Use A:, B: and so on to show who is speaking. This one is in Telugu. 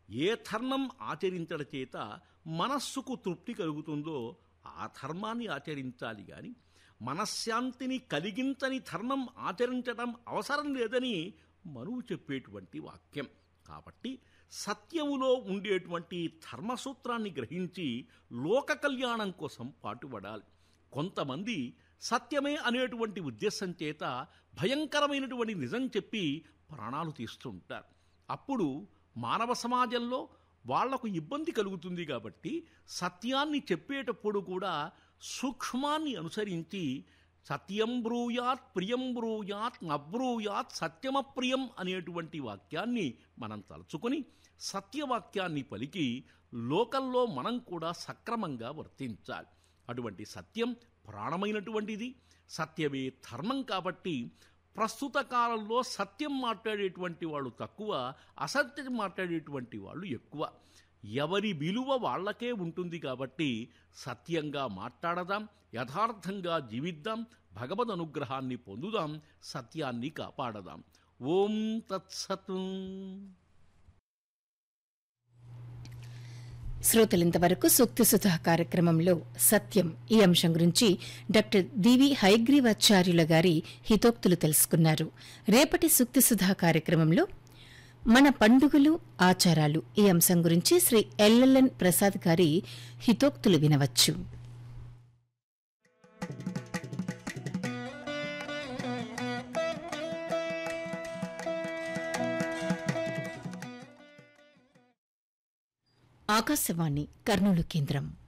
A: ఏ ధర్మం ఆచరించడం చేత మనస్సుకు తృప్తి కలుగుతుందో ఆ ధర్మాన్ని ఆచరించాలి గాని మనశ్శాంతిని కలిగించని ధర్మం ఆచరించడం అవసరం లేదని మనువు చెప్పేటువంటి వాక్యం కాబట్టి సత్యములో ఉండేటువంటి ధర్మసూత్రాన్ని గ్రహించి లోక కళ్యాణం కోసం పాటుపడాలి కొంతమంది సత్యమే అనేటువంటి ఉద్దేశం చేత భయంకరమైనటువంటి నిజం చెప్పి ప్రాణాలు తీస్తుంటారు అప్పుడు మానవ సమాజంలో వాళ్లకు ఇబ్బంది కలుగుతుంది కాబట్టి సత్యాన్ని చెప్పేటప్పుడు కూడా సూక్ష్మాన్ని అనుసరించి సత్యం బ్రూయాత్ ప్రియం బ్రూయాత్ నబ్రూయాత్ సత్యమప్రియం అనేటువంటి వాక్యాన్ని మనం తలుచుకొని సత్యవాక్యాన్ని పలికి లోకంలో మనం కూడా సక్రమంగా వర్తించాలి అటువంటి సత్యం ప్రాణమైనటువంటిది సత్యమే ధర్మం కాబట్టి ప్రస్తుత కాలంలో సత్యం మాట్లాడేటువంటి వాళ్ళు తక్కువ అసత్యం మాట్లాడేటువంటి వాళ్ళు ఎక్కువ ఎవరి విలువ వాళ్ళకే ఉంటుంది కాబట్టి సత్యంగా మాట్లాడదాం యథార్థంగా జీవిద్దాం భగవద్ అనుగ్రహాన్ని పొందుదాం సత్యాన్ని కాపాడదాం ఓం తత్సత్
B: శ్రోతలింతవరకు సూక్తి సుధా కార్యక్రమంలో సత్యం ఈ అంశం గురించి డాక్టర్ దివి హయగ్రీవాచార్యుల గారి హితోక్తులు తెలుసుకున్నారు రేపటి సూక్తి సుధా కార్యక్రమంలో మన పండుగలు ఆచారాలు ఈ అంశం గురించి శ్రీ ఎల్ఎల్ఎన్ ప్రసాద్ గారి హితోక్తులు వినవచ్చు ఆకాశవాణి కర్నూలు కేంద్రం